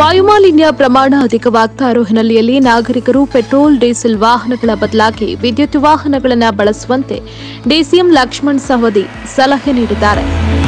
ವಾಯುಮಾಲಿನ್ಯ ಪ್ರಮಾಣ ಅಧಿಕವಾಗ್ತಾ ಇರೋ ಹಿನ್ನೆಲೆಯಲ್ಲಿ ನಾಗರಿಕರು ಪೆಟ್ರೋಲ್ ಡೀಸೆಲ್ ವಾಹನಗಳ ಬದಲಾಗಿ ವಿದ್ಯುತ್ ವಾಹನಗಳನ್ನು ಬಳಸುವಂತೆ ಡಿಸಿಎಂ ಲಕ್ಷ್ಮಣ್ ಸವದಿ ಸಲಹೆ ನೀಡಿದ್ದಾರೆ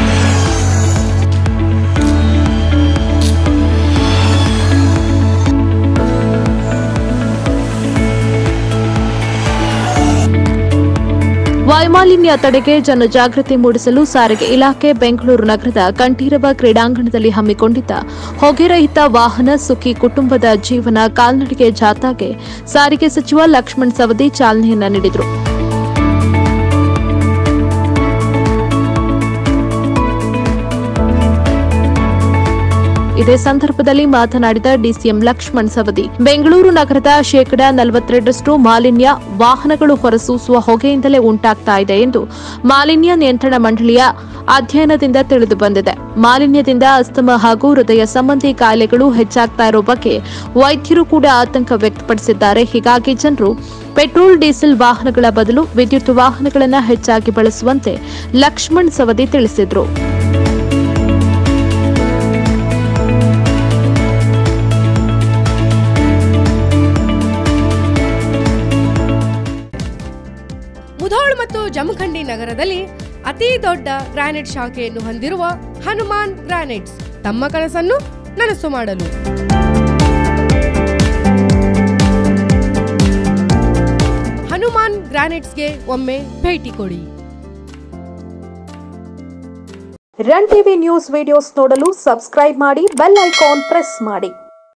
ವಾಯುಮಾಲಿನ್ಯ ತಡೆಗೆ ಜನಜಾಗೃತಿ ಮೂಡಿಸಲು ಸಾರಿಗೆ ಇಲಾಖೆ ಬೆಂಗಳೂರು ನಗರದ ಕಂಠೀರವ ಕ್ರೀಡಾಂಗಣದಲ್ಲಿ ಹಮ್ಮಿಕೊಂಡಿದ್ದ ಹೊಗೆರಹಿತ ವಾಹನ ಸುಖಿ ಕುಟುಂಬದ ಜೀವನ ಕಾಲ್ನಡಿಗೆ ಜಾಥಾಗೆ ಸಾರಿಗೆ ಸಚಿವ ಲಕ್ಷ್ಮಣ್ ಸವದಿ ಚಾಲನೆಯನ್ನ ನೀಡಿದರು ಇದೇ ಸಂದರ್ಭದಲ್ಲಿ ಮಾತನಾಡಿದ ಡಿಸಿಎಂ ಲಕ್ಷ್ಮಣ್ ಸವದಿ ಬೆಂಗಳೂರು ನಗರದ ಶೇಕಡಾ ನಲವತ್ತೆರಡರಷ್ಟು ಮಾಲಿನ್ಯ ವಾಹನಗಳು ಹೊರಸೂಸುವ ಹೊಗೆಯಿಂದಲೇ ಉಂಟಾಗ್ತಾ ಇದೆ ಎಂದು ಮಾಲಿನ್ಯ ನಿಯಂತ್ರಣ ಮಂಡಳಿಯ ಅಧ್ಯಯನದಿಂದ ತಿಳಿದು ಬಂದಿದೆ ಮಾಲಿನ್ಯದಿಂದ ಅಸ್ತಮ ಹಾಗೂ ಹೃದಯ ಸಂಬಂಧಿ ಕಾಯಿಲೆಗಳು ಹೆಚ್ಚಾಗ್ತಾ ಇರೋ ಬಗ್ಗೆ ವೈದ್ಯರು ಕೂಡ ಆತಂಕ ವ್ಯಕ್ತಪಡಿಸಿದ್ದಾರೆ ಹೀಗಾಗಿ ಜನರು ಪೆಟ್ರೋಲ್ ಡೀಸೆಲ್ ವಾಹನಗಳ ಬದಲು ವಿದ್ಯುತ್ ವಾಹನಗಳನ್ನು ಹೆಚ್ಚಾಗಿ ಬಳಸುವಂತೆ ಲಕ್ಷ್ಮಣ್ ಸವದಿ ತಿಳಿಸಿದರು ಮುಧೋಳ್ ಮತ್ತು ಜಮಖಂಡಿ ನಗರದಲ್ಲಿ ಅತಿ ದೊಡ್ಡ ಗ್ರಾನೈಟ್ ಶಾಖೆಯನ್ನು ಹೊಂದಿರುವ ಹನುಮಾನ್ ಗ್ರಾನೈಟ್ಸ್ ತಮ್ಮ ಕನಸನ್ನು ನನಸು ಮಾಡಲು ಹನುಮಾನ್ ಗ್ರಾನೈಟ್ಸ್ಗೆ ಒಮ್ಮೆ ಭೇಟಿ ಕೊಡಿ ರನ್ ಟಿವಿ ನ್ಯೂಸ್ ವಿಡಿಯೋಸ್ ನೋಡಲು ಸಬ್ಸ್ಕ್ರೈಬ್ ಮಾಡಿ ಬೆಲ್ ಐಕಾನ್ ಪ್ರೆಸ್ ಮಾಡಿ